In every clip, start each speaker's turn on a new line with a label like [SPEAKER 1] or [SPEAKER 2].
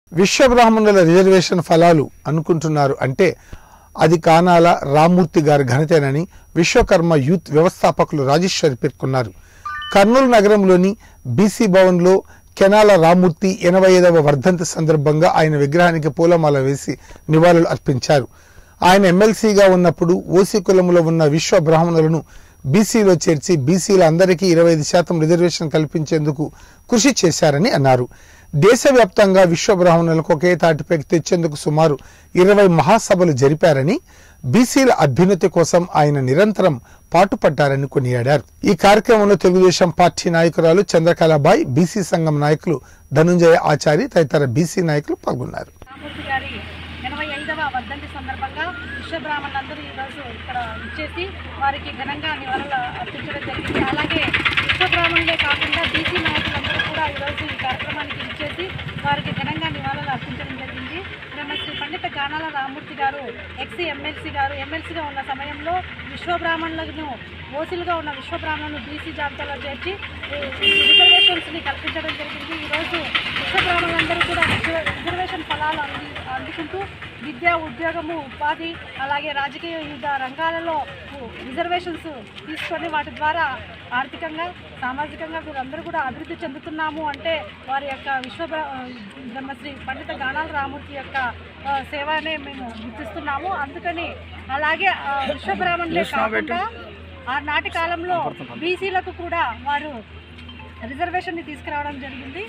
[SPEAKER 1] విశ్వబ్రాహ్మణుల reservation ఫలాలు అనుకుంటున్నారు అంటే అది కానాల రామ్మూర్తి గారి ఘనతేనని విశ్వకర్మ యూత్ వ్యవస్థాపకులు రాజేశ్వరి పేర్కొన్నారు కర్నూలు నగరంలోని బీసీ భవన్లో కెనాల రామ్మూర్తి ఎనభై ఐదవ వర్ధంతి సందర్భంగా ఆయన విగ్రహానికి పూలమాల వేసి నివాళులు అర్పించారు ఆయన ఎమ్మెల్సీగా ఉన్నప్పుడు ఓసీ కులములో ఉన్న విశ్వ బ్రాహ్మణులను బీసీలో చేర్చి బీసీల అందరికీ ఇరవై ఐదు శాతం రిజర్వేషన్ కల్పించేందుకు కృషి చేశారని అన్నారు దేశవ్యాప్తంగా విశ్వ బ్రాహ్మణులకు ఒకే తాటిపై తెచ్చేందుకు సుమారు ఇరవై మహాసభలు జరిపారని బీసీల అభ్యున్నతి కోసం ఆయన నిరంతరం పాటుపడ్డారని కొనియాడారు ఈ కార్యక్రమంలో తెలుగుదేశం పార్టీ నాయకురాలు చంద్రకళాబాయ్ బీసీ సంఘం నాయకులు ధనుంజయ ఆచారి తదితర బీసీ నాయకులు పాల్గొన్నారు
[SPEAKER 2] రామూర్తి గారి ఎనభై ఐదవ వర్ధంతి సందర్భంగా విశ్వబ్రాహ్మణులందరూ ఈరోజు ఇక్కడ ఇచ్చేసి వారికి ఘనంగా నివాళులు అర్పించడం జరిగింది అలాగే విశ్వబ్రాహ్మణులే కాకుండా బీసీ నాయకులందరూ కూడా ఈరోజు ఈ కార్యక్రమానికి ఇచ్చేసి వారికి ఘనంగా నివాళులు అర్పించడం జరిగింది బ్రహ్మశ్రీ పండిత గానాల రామూర్తి గారు ఎక్స్ ఎమ్మెల్సీ గారు ఎమ్మెల్సీగా ఉన్న సమయంలో విశ్వబ్రాహ్మణులను ఓసీలుగా ఉన్న విశ్వబ్రాహ్మణులను బీసీ జాబితాలో చేర్చి రిజర్వేషన్స్ని కల్పించడం జరిగింది ఈరోజు విశ్వబ్రాహ్మణులందరూ కూడా రిజర్వ- రిజర్వేషన్ ఫలాలు అంది అందుకుంటూ విద్య ఉద్యోగము ఉపాధి అలాగే రాజకీయ వివిధ రంగాలలో రిజర్వేషన్స్ తీసుకొని వాటి ద్వారా ఆర్థికంగా సామాజికంగా వీరందరూ కూడా అభివృద్ధి చెందుతున్నాము అంటే వారి యొక్క విశ్వ బ్రహ్మశ్రీ పండిత గానాల రామూర్తి యొక్క ఆ, సేవనే మేము గుర్తిస్తున్నాము అందుకని అలాగే ఆ, విశ్వబ్రాహ్మణులే కాకుండా ఆనాటి కాలంలో బీసీలకు కూడా వారు రిజర్వేషన్ని తీసుకురావడం జరిగింది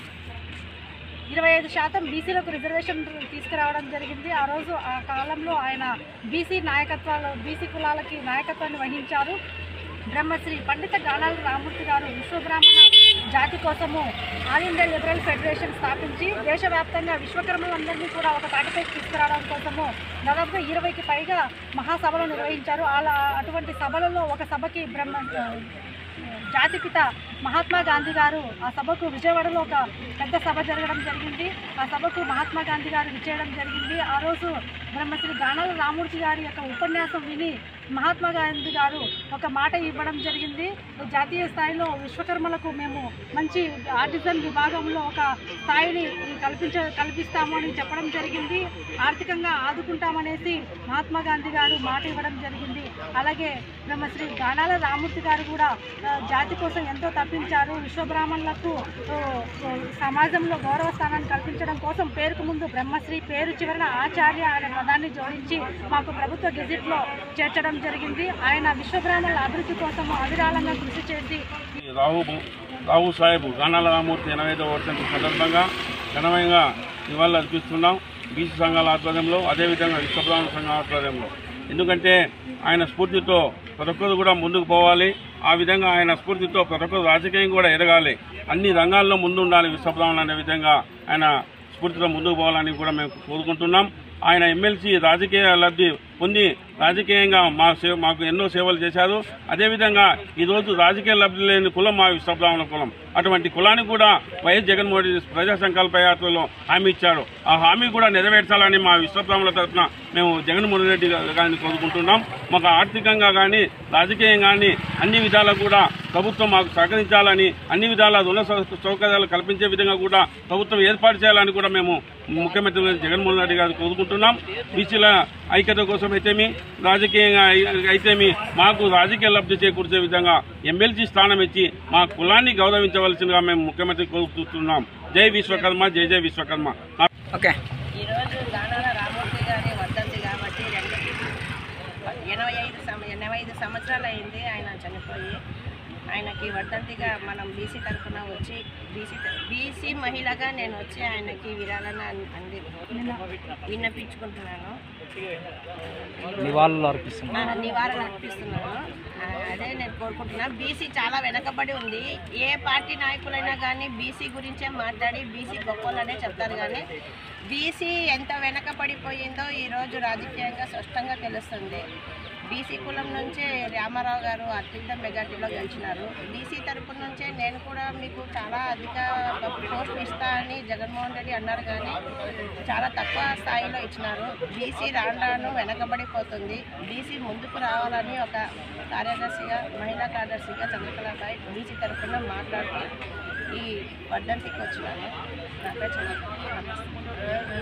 [SPEAKER 2] ఇరవై ఐదు శాతం బీసీలకు రిజర్వేషన్ తీసుకురావడం జరిగింది ఆ రోజు ఆ కాలంలో ఆయన బీసీ నాయకత్వాలు బీసీ కులాలకి నాయకత్వాన్ని వహించారు బ్రహ్మశ్రీ పండిత గానాల రామూర్తి గారు విశ్వబ్రాహ్మణ జాతి కోసము ఆల్ ఇండియా లిబరల్ ఫెడరేషన్ స్థాపించి దేశవ్యాప్తంగా విశ్వకర్మలందరినీ కూడా ఒక తాటిపైకి తీసుకురావడం కోసము దాదాపుగా ఇరవైకి పైగా మహాసభలు నిర్వహించారు అలా అటువంటి సభలలో ఒక సభకి బ్రహ్మ జాతిపిత మహాత్మా గాంధీ గారు ఆ సభకు విజయవాడలో ఒక పెద్ద సభ జరగడం జరిగింది ఆ సభకు మహాత్మా గాంధీ గారు విచ్చేయడం జరిగింది ఆ రోజు బ్రహ్మశ్రీ గానాల రామూర్తి గారి యొక్క ఉపన్యాసం విని మహాత్మా గాంధీ గారు ఒక మాట ఇవ్వడం జరిగింది జాతీయ స్థాయిలో విశ్వకర్మలకు మేము మంచి ఆర్టిజన్ విభాగంలో ఒక స్థాయిని కల్పించ కల్పిస్తాము అని చెప్పడం జరిగింది ఆర్థికంగా ఆదుకుంటామనేసి మహాత్మా గాంధీ గారు మాట ఇవ్వడం జరిగింది అలాగే బ్రహ్మశ్రీ గానాల రామూర్తి గారు కూడా ఆ, జాతి కోసం ఎంతో తప్పించారు విశ్వబ్రాహ్మణులకు ఆ, ఆ, సమాజంలో గౌరవ స్థానాన్ని కల్పించడం కోసం పేరుకు ముందు బ్రహ్మశ్రీ పేరు చివరన ఆచార్య అనే పదాన్ని జోడించి మాకు ప్రభుత్వ గెజిట్లో చేర్చడం జరిగింది ఆయన విశ్వబ్రాహ్మణుల అభివృద్ధి కోసం అవిరాళంగా కృషి చేసి
[SPEAKER 3] ఈ రావు రావు సాహెబ్ గానాల రామూర్తి ఎనభై ఐదవ వర్షంతి సందర్భంగా ఘనమైన నివాళులు అర్పిస్తున్నాం బీసీ సంఘాల ఆధ్వర్యంలో అదేవిధంగా విశ్వబ్రాహ్మణ సంఘం ఆధ్వర్యంలో ఎందుకంటే ఆయన స్ఫూర్తితో ప్రతి ఒక్కరు కూడా ముందుకు పోవాలి ఆ విధంగా ఆయన స్ఫూర్తితో ప్రతి ఒక్కరు రాజకీయం కూడా ఎదగాలి అన్ని రంగాల్లో ముందు ఉండాలి విశ్వబ్రాహ్మణ అనే విధంగా ఆయన స్ఫూర్తితో ముందుకు పోవాలని కూడా మేము కోరుకుంటున్నాం ఆయన ఎమ్మెల్సీ రాజకీయ లబ్ధి పొంది రాజకీయంగా మా సేవ మాకు ఎన్నో సేవలు చేశారు అదేవిధంగా ఈరోజు రాజకీయ లబ్ధి లేని కులం మా విశ్వబ్రాహ్మణ కులం అటువంటి కులానికి కూడా వైఎస్ జగన్మోహన్ రెడ్డి ప్రజా సంకల్ప యాత్రలో హామీ ఇచ్చారు ఆ హామీ కూడా నెరవేర్చాలని మా విశ్వబ్రాహ్మణుల తరఫున మేము జగన్మోహన్ రెడ్డి గారిని కోరుకుంటున్నాం మాకు ఆర్థికంగా కానీ రాజకీయంగా కానీ అన్ని విధాలా కూడా ప్రభుత్వం మాకు సహకరించాలని అన్ని విధాల రుణ సౌ- సౌకర్యాలు కల్పించే విధంగా కూడా ప్రభుత్వం ఏర్పాటు చేయాలని కూడా మేము ముఖ్యమంత్రి గారు జగన్మోహన్ రెడ్డి గారు కోరుకుంటున్నాం బీసీల ఐక్యత కోసం అయితేమి రాజకీయంగా అయి- అయితేమి మాకు రాజకీయ లబ్ధి చేకూర్చే విధంగా ఎమ్మెల్సీ స్థానం ఇచ్చి మా కులాన్ని గౌరవించవలసిందిగా మేము ముఖ్యమంత్రి కోరుతున్నాం జై విశ్వకర్మ జై జై విశ్వకర్మ
[SPEAKER 4] ఓకే
[SPEAKER 5] ఈరోజు గానాల రామూర్తి గారి వర్ధంతి కాబట్టి రెండు ఎనభై ఐదు సం ఎనభై ఐదు సంవత్సరాలు అయింది ఆయన చనిపోయి ఆయనకి వర్ధంతిగా మనం బీసీ తరఫున వచ్చి బీసీ బీసీ మహిళగా నేను వచ్చి ఆయనకి విరాళన అంది విన్నపించుకుంటున్నాను
[SPEAKER 4] నివాళులు అర్పిస్తున్నాం
[SPEAKER 5] ఆ, నివారణ అర్పిస్తున్నాను ఆ, అదే నేను కోరుకుంటున్నాను బీసీ చాలా వెనకబడి ఉంది ఏ పార్టీ నాయకులైనా కానీ బీసీ గురించే మాట్లాడి బీసీ గొప్పలనే చెప్తారు కానీ బీసీ ఎంత వెనకబడిపోయిందో ఈరోజు రాజకీయంగా స్పష్టంగా తెలుస్తుంది బీసీ కులం నుంచే రామారావు గారు అత్యంత మెజార్టీలో గెలిచినారు బీసీ తరపు నుంచే నేను కూడా మీకు చాలా అధిక పోస్ట్ ఇస్తా అని జగన్మోహన్ రెడ్డి అన్నారు కానీ చాలా తక్కువ స్థాయిలో ఇచ్చినారు బీసీ రాను రాను వెనకబడిపోతుంది బీసీ ముందుకు రావాలని ఒక కార్యదర్శిగా మహిళా కార్యదర్శిగా చంద్రకళాబాయి బీసీ తరఫున మాట్లాడుతూ ఈ వర్ధంతికి వచ్చినాను నా పేరు చంద్రకళ నమస్తే